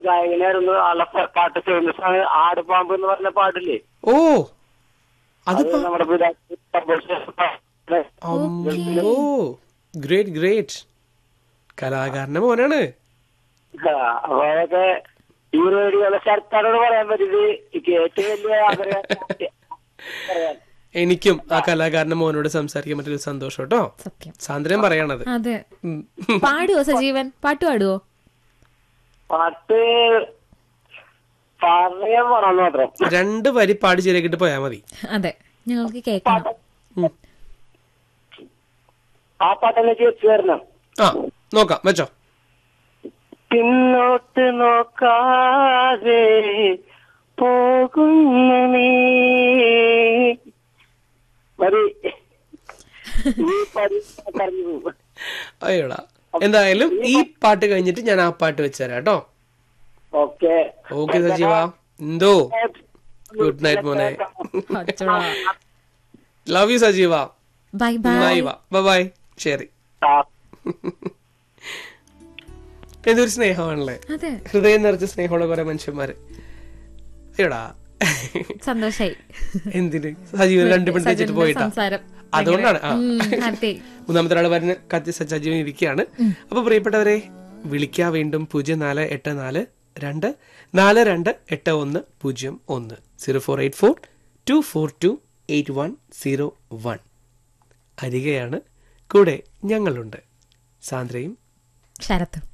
ഗായകനായിരുന്നു ആളെ പാട്ട് ഫേമസ് ആണ് ആടുപാമ്പ് എന്ന് പറഞ്ഞ പാട്ടില്ലേ ഓ അത് അത് നമ്മുടെ പിതാവ് അമ്മോ ഗ്രേറ്റ് ഗ്രേറ്റ് കലാകാരന്റെ മോനാണ് അപ്പൊ അതൊക്കെ ഈ റേഡിയോയിലെ ശരത്താനോട് പറയാൻ പറ്റിയത് എനിക്ക് ഏറ്റവും വലിയ ആഗ്രഹം പറയാൻ എനിക്കും ആ കലാകാരന്റെ മോനോട് സംസാരിക്കാൻ പറ്റിയൊരു സന്തോഷം കേട്ടോ സത്യം സാന്ദ്രൻ പറയണത് അതെ ഉം. പാടുവോ സജീവൻ പാട്ട് പാടുവോ പാട്ട് പറയാൻ പോണെന്ന് മാത്രം രണ്ട് വരി പാടി ശരിയാക്കിട്ട് പോയാ മതി അതെ ഞങ്ങൾക്ക് കേൾക്കണം ഉം. ആ പാട്ടെന്നെ ചേച്ചി വരണം ആ നോക്കാം വെച്ചോ പിന്നോട്ട് നോക്കാതെ പോകുന്നു നീ മതി ഈ പരി പറഞ്ഞു പോകും അയ്യോടാ എന്തായാലും ഈ പാട്ട് കഴിഞ്ഞിട്ട് ഞാൻ ആ പാട്ട് വെച്ചുതരാം കേട്ടോ ഓക്കെ ഓക്കെ സജീവ എന്തോ ഗുഡ് നൈറ്റ് മോനെ ലവ് യു സജീവ ബൈ ബൈ ബൈ ബൈ ശരി എന്തൊരു സ്നേഹമാണല്ലേ അതെ ഹൃദയം നിറച്ച സ്നേഹമുള്ള കുറെ മനുഷ്യന്മാര് എടാ സന്തോഷായി എന്തിന് സജീവൻ കണ്ടുപിടി വെച്ചിട്ട് സജീവന്റെ പോയിട്ടാ സംസാരം അതുകൊണ്ടാണ് ആ ഉം, അതെ മൂന്നാമത്തെ ഒരാൾ പറഞ്ഞ് കത്തി സജീവൻ ഇരിക്കുകയാണ് അപ്പൊ പ്രിയപ്പെട്ടവരെ വിളിക്കാ വീണ്ടും പൂജ്യം നാല് എട്ട് നാല് രണ്ട് നാല് രണ്ട് എട്ട് ഒന്ന് പൂജ്യം ഒന്ന് zero four eight four two four two eight one zero one അരികയാണ് കൂടെ ഞങ്ങളുണ്ട് സാന്ദ്രയും ശരത്തും